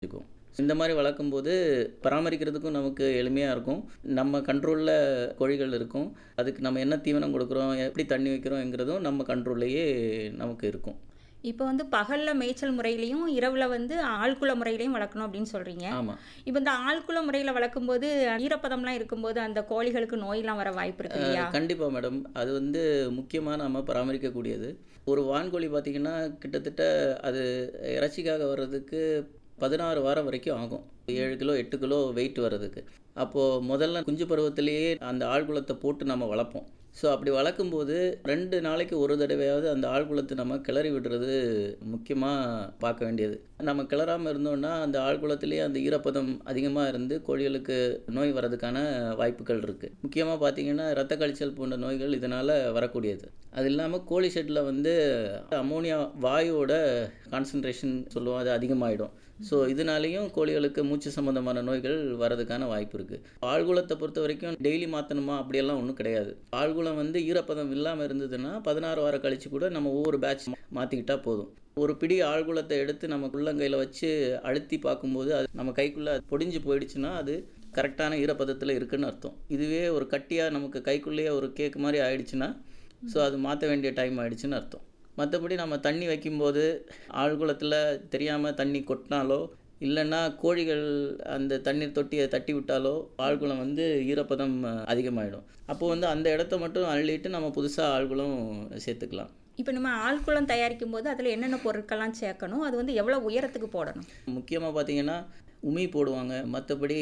வச்சுக்குவோம் இந்த மாதிரி வளர்க்கும்போது பராமரிக்கிறதுக்கும் நமக்கு எளிமையாக இருக்கும் நம்ம கண்ட்ரோலில் கோழிகள் இருக்கும் அதுக்கு நம்ம என்ன தீவனம் கொடுக்குறோம் எப்படி தண்ணி வைக்கிறோங்கிறதும் நம்ம கண்ட்ரோல்லையே நமக்கு இருக்கும் இப்போ வந்து பகலில் மேய்ச்சல் முறையிலையும் இரவில் வந்து ஆழ்குள முறையிலையும் வளர்க்கணும் அப்படின்னு சொல்கிறீங்க ஆமாம் இப்போ இந்த ஆழ்குள முறையில் வளர்க்கும்போது ஈரப்பதம்லாம் இருக்கும்போது அந்த கோழிகளுக்கு நோயெல்லாம் வர வாய்ப்பு இருக்கு இல்லையா கண்டிப்பாக மேடம் அது வந்து முக்கியமாக நம்ம பராமரிக்கக்கூடியது ஒரு வான்கோழி பார்த்திங்கன்னா கிட்டத்தட்ட அது இறைச்சிக்காக வர்றதுக்கு பதினாறு வாரம் வரைக்கும் ஆகும் ஏழு கிலோ எட்டு கிலோ வெயிட் வர்றதுக்கு அப்போது முதல்ல குஞ்சு பருவத்திலேயே அந்த ஆழ்குளத்தை போட்டு நம்ம வளர்ப்போம் ஸோ அப்படி வளர்க்கும்போது ரெண்டு நாளைக்கு ஒரு தடவையாவது அந்த ஆழ்குளத்தை நம்ம கிளறி விடுறது முக்கியமாக பார்க்க வேண்டியது நம்ம கிளறாமல் இருந்தோம்னா அந்த ஆழ்குளத்திலேயே அந்த ஈரப்பதம் அதிகமாக இருந்து கோழிகளுக்கு நோய் வர்றதுக்கான வாய்ப்புகள் இருக்குது முக்கியமாக பார்த்தீங்கன்னா இரத்த கழிச்சல் போன்ற நோய்கள் இதனால் வரக்கூடியது அது இல்லாமல் கோழி ஷெட்டில் வந்து அமோனியா வாயுவோட கான்சன்ட்ரேஷன் சொல்லுவோம் அது அதிகமாகிடும் ஸோ இதனாலேயும் கோழிகளுக்கு மூச்சு சம்மந்தமான நோய்கள் வரதுக்கான வாய்ப்பு இருக்குது ஆழ்குளத்தை பொறுத்த வரைக்கும் டெய்லி மாற்றணுமா அப்படியெல்லாம் ஒன்றும் கிடையாது ஆழ்குளம் வந்து ஈரப்பதம் இல்லாமல் இருந்ததுன்னா பதினாறு வாரம் கழிச்சு கூட நம்ம ஒவ்வொரு பேட்ச் மாற்றிக்கிட்டா போதும் ஒரு பிடி ஆழ்குளத்தை எடுத்து நம்ம உள்ளங்கையில் வச்சு அழுத்தி பார்க்கும்போது அது நம்ம கைக்குள்ளே பொடிஞ்சு போயிடுச்சுன்னா அது கரெக்டான ஈரப்பதத்தில் இருக்குன்னு அர்த்தம் இதுவே ஒரு கட்டியாக நமக்கு கைக்குள்ளேயே ஒரு கேக் மாதிரி ஆயிடுச்சுன்னா ஸோ அது மாற்ற வேண்டிய டைம் ஆயிடுச்சுன்னு அர்த்தம் மற்றபடி நம்ம தண்ணி வைக்கும்போது ஆழ்குளத்தில் தெரியாமல் தண்ணி கொட்டினாலோ இல்லைன்னா கோழிகள் அந்த தண்ணீர் தொட்டியை தட்டி விட்டாலோ ஆழ்குளம் வந்து ஈரப்பதம் அதிகமாகிடும் அப்போது வந்து அந்த இடத்த மட்டும் அள்ளிட்டு நம்ம புதுசாக ஆழ்குளம் சேர்த்துக்கலாம் இப்போ நம்ம ஆழ்குளம் தயாரிக்கும் போது அதில் என்னென்ன பொருட்கள்லாம் சேர்க்கணும் அது வந்து எவ்வளோ உயரத்துக்கு போடணும் முக்கியமாக பார்த்தீங்கன்னா உமி போடுவாங்க மற்றபடி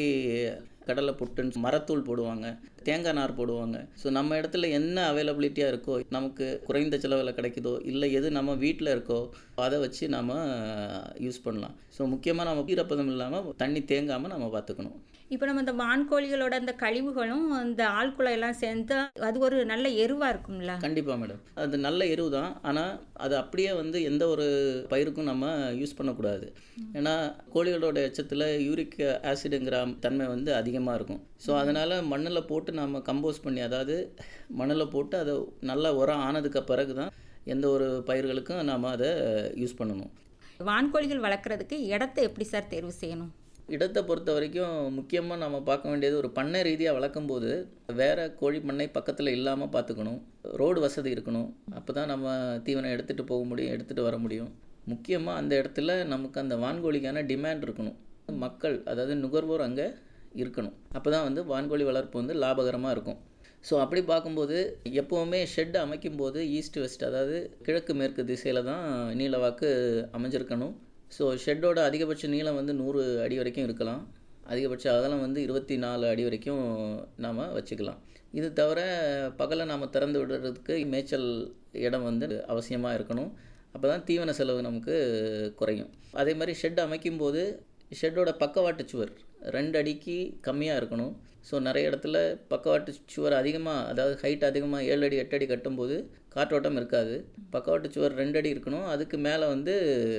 கடலை புட்டுன்னு மரத்தூள் போடுவாங்க தேங்காய் நார் போடுவாங்க ஸோ நம்ம இடத்துல என்ன அவைலபிலிட்டியாக இருக்கோ நமக்கு குறைந்த செலவில் கிடைக்குதோ இல்லை எது நம்ம வீட்டில் இருக்கோ அதை வச்சு நம்ம யூஸ் பண்ணலாம் ஸோ முக்கியமாக நம்ம ஈரப்பதம் இல்லாமல் தண்ணி தேங்காமல் நம்ம பார்த்துக்கணும் இப்போ நம்ம இந்த வான்கோழிகளோட அந்த கழிவுகளும் இந்த ஆழ்குளம் எல்லாம் சேர்ந்து அது ஒரு நல்ல எருவாக இருக்கும்ல கண்டிப்பாக மேடம் அது நல்ல எருவு தான் ஆனால் அது அப்படியே வந்து எந்த ஒரு பயிருக்கும் நம்ம யூஸ் பண்ணக்கூடாது ஏன்னா கோழிகளோட எச்சத்தில் யூரிக் ஆசிடுங்கிற தன்மை வந்து அதிகமாக இருக்கும் ஸோ அதனால் மண்ணில் போட்டு நம்ம கம்போஸ் பண்ணி அதாவது மண்ணில் போட்டு அதை நல்லா உரம் ஆனதுக்கு பிறகு தான் எந்த ஒரு பயிர்களுக்கும் நாம் அதை யூஸ் பண்ணணும் வான்கோழிகள் வளர்க்குறதுக்கு இடத்த எப்படி சார் தேர்வு செய்யணும் இடத்தை பொறுத்த வரைக்கும் முக்கியமாக நம்ம பார்க்க வேண்டியது ஒரு பண்ணை ரீதியாக வளர்க்கும் போது வேறு கோழி பண்ணை பக்கத்தில் இல்லாமல் பார்த்துக்கணும் ரோடு வசதி இருக்கணும் அப்போ தான் நம்ம தீவனம் எடுத்துகிட்டு போக முடியும் எடுத்துகிட்டு வர முடியும் முக்கியமாக அந்த இடத்துல நமக்கு அந்த வான்கோழிக்கான டிமாண்ட் இருக்கணும் மக்கள் அதாவது நுகர்வோர் அங்கே இருக்கணும் அப்போ தான் வந்து வான்கோழி வளர்ப்பு வந்து லாபகரமாக இருக்கும் ஸோ அப்படி பார்க்கும்போது எப்போவுமே ஷெட் அமைக்கும்போது ஈஸ்ட் வெஸ்ட் அதாவது கிழக்கு மேற்கு திசையில் தான் நீளவாக்கு அமைஞ்சிருக்கணும் ஸோ ஷெட்டோட அதிகபட்ச நீளம் வந்து நூறு அடி வரைக்கும் இருக்கலாம் அதிகபட்ச அகலம் வந்து இருபத்தி நாலு அடி வரைக்கும் நாம் வச்சுக்கலாம் இது தவிர பகலை நாம் திறந்து விடுறதுக்கு மேய்ச்சல் இடம் வந்து அவசியமாக இருக்கணும் அப்போ தான் தீவன செலவு நமக்கு குறையும் அதே மாதிரி ஷெட் அமைக்கும்போது ஷெட்டோட பக்கவாட்டு சுவர் ரெண்டு அடிக்கு கம்மியாக இருக்கணும் ஸோ நிறைய இடத்துல பக்கவாட்டு சுவர் அதிகமாக அதாவது ஹைட் அதிகமாக ஏழு அடி எட்டு அடி கட்டும்போது காற்றோட்டம் இருக்காது பக்கவாட்டு சுவர் ரெண்டு அடி இருக்கணும் அதுக்கு மேலே வந்து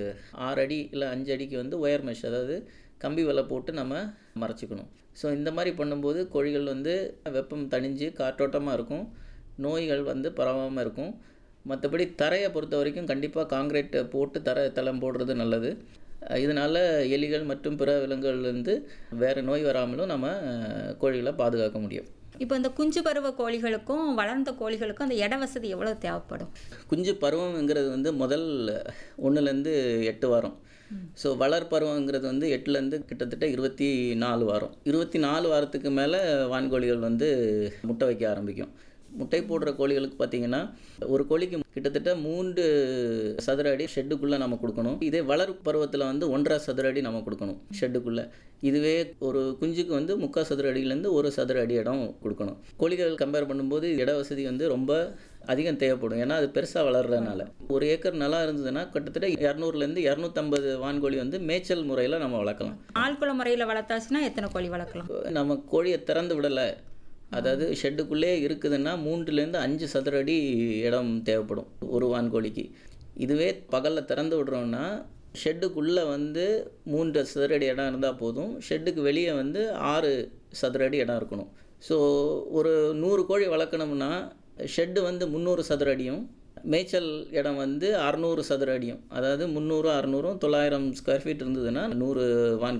ஆறு அடி இல்லை அஞ்சு அடிக்கு வந்து ஒயர் மெஷ் அதாவது கம்பி வலை போட்டு நம்ம மறைச்சிக்கணும் ஸோ இந்த மாதிரி பண்ணும்போது கோழிகள் வந்து வெப்பம் தணிஞ்சு காற்றோட்டமாக இருக்கும் நோய்கள் வந்து பரவாமல் இருக்கும் மற்றபடி தரையை பொறுத்த வரைக்கும் கண்டிப்பாக காங்கிரீட் போட்டு தரை தளம் போடுறது நல்லது இதனால் எலிகள் மற்றும் பிற விலங்குகள்லேருந்து வேறு நோய் வராமலும் நம்ம கோழிகளை பாதுகாக்க முடியும் இப்போ இந்த குஞ்சு பருவ கோழிகளுக்கும் வளர்ந்த கோழிகளுக்கும் அந்த இட வசதி எவ்வளோ தேவைப்படும் குஞ்சு பருவம்ங்கிறது வந்து முதல் ஒன்றுலேருந்து எட்டு வாரம் ஸோ வளர் பருவங்கிறது வந்து எட்டுலேருந்து கிட்டத்தட்ட இருபத்தி நாலு வாரம் இருபத்தி நாலு வாரத்துக்கு மேலே வான்கோழிகள் வந்து முட்டை வைக்க ஆரம்பிக்கும் முட்டை போடுற கோழிகளுக்கு பார்த்தீங்கன்னா ஒரு கோழிக்கு கிட்டத்தட்ட மூன்று சதுர அடி ஷெட்டுக்குள்ளே நம்ம கொடுக்கணும் இதே வளர் பருவத்தில் வந்து ஒன்றரை சதுர அடி நம்ம கொடுக்கணும் ஷெட்டுக்குள்ளே இதுவே ஒரு குஞ்சுக்கு வந்து முக்கால் சதுர அடியிலேருந்து ஒரு சதுர அடி இடம் கொடுக்கணும் கோழிகள் கம்பேர் பண்ணும்போது இட வசதி வந்து ரொம்ப அதிகம் தேவைப்படும் ஏன்னா அது பெருசாக வளர்றதுனால ஒரு ஏக்கர் நிலம் இருந்ததுன்னா கிட்டத்தட்ட இரநூறுலேருந்து இரநூத்தம்பது வான்கோழி வந்து மேய்ச்சல் முறையில் நம்ம வளர்க்கலாம் ஆழ்குள முறையில் வளர்த்தாச்சுன்னா எத்தனை கோழி வளர்க்கலாம் நம்ம கோழியை திறந்து விடலை அதாவது ஷெட்டுக்குள்ளே இருக்குதுன்னா மூன்றுலேருந்து அஞ்சு சதுர அடி இடம் தேவைப்படும் ஒரு வான்கோழிக்கு இதுவே பகலில் திறந்து விடுறோம்னா ஷெட்டுக்குள்ளே வந்து மூன்று சதுர அடி இடம் இருந்தால் போதும் ஷெட்டுக்கு வெளியே வந்து ஆறு சதுர அடி இடம் இருக்கணும் ஸோ ஒரு நூறு கோழி வளர்க்கணும்னா ஷெட்டு வந்து முந்நூறு சதுர அடியும் மேய்ச்சல் இடம் வந்து அறநூறு சதுர அடியும் அதாவது முந்நூறு அறநூறும் தொள்ளாயிரம் ஸ்கொயர் ஃபீட் இருந்ததுன்னா நூறு வான்